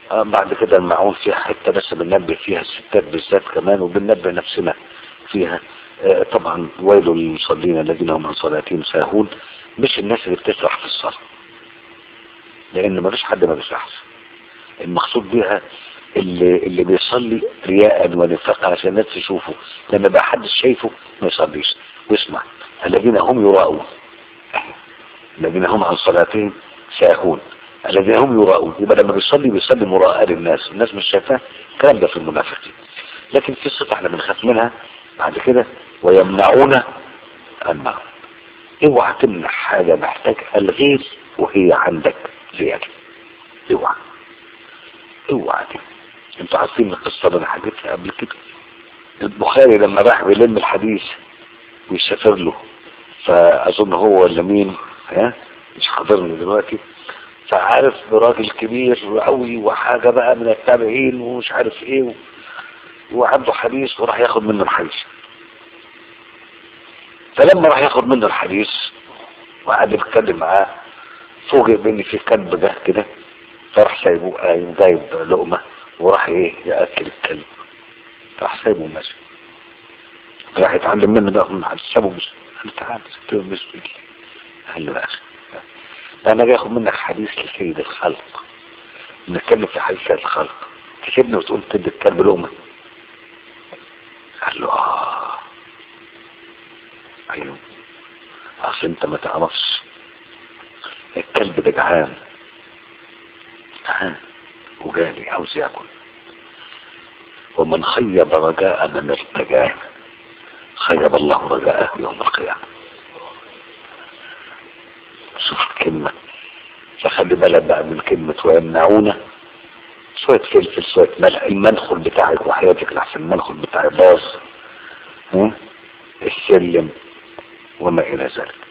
آه بعد كده المعون فيها حتة بس بننبه فيها الستات بالذات كمان وبننبه نفسنا فيها آه طبعا ويل للمصلين الذين هم عن صلاتهم ساهون مش الناس اللي بتسرح في الصلاة لان ما فيش حد ما بيسرحش المقصود بيها اللي, اللي بيصلي رياء ونفاقا عشان الناس تشوفه لما بقى حد شايفه ما يصليش واسمع الذين هم يراؤون الذين هم عن صلاتهم ساهون الذين هم يراؤون يبقى لما بيصلي بيصلي مراءة للناس الناس مش شايفاه الكلام ده في المنافقين لكن في صفة احنا بنخاف منها بعد كده ويمنعون المعون اوعى تمنع حاجة محتاجها الغير وهي عندك زيادة اوعى اوعى دي انتوا عارفين القصة اللي انا حكيتها قبل كده البخاري لما راح بيلم الحديث ويسافر له فاظن هو ولا مين ها مش حاضرني دلوقتي فعارف راجل كبير قوي وحاجة بقى من التابعين ومش عارف ايه و... وعنده حديث وراح ياخد منه الحديث فلما راح ياخد منه الحديث وقعد يتكلم معاه فوجئ بان في كلب جه كده فراح سايبه قايم جايب لقمة وراح ايه ياكل الكلب راح سايبه ماشي راح يتعلم منه ده من حد سابه مش قال تعالى سبته مش قال له يا اخي انا جاي اخد منك حديث لسيد الخلق نتكلم في حديث سيد الخلق تسيبني وتقول تدي الكلب لقمة قال له اه ايوه اصل انت ما تعرفش الكلب ده جعان جعان وجالي عاوز ياكل ومن خيب رجاء من ارتجاه خيب الله رجاءه يوم القيامة شوف الكلمة فخلي بالك بقى من كلمة ويمنعونا شوية فلفل شوية ملح المنخل بتاعك وحياتك لحسن المنخل بتاعي باظ السلم وما إلى ذلك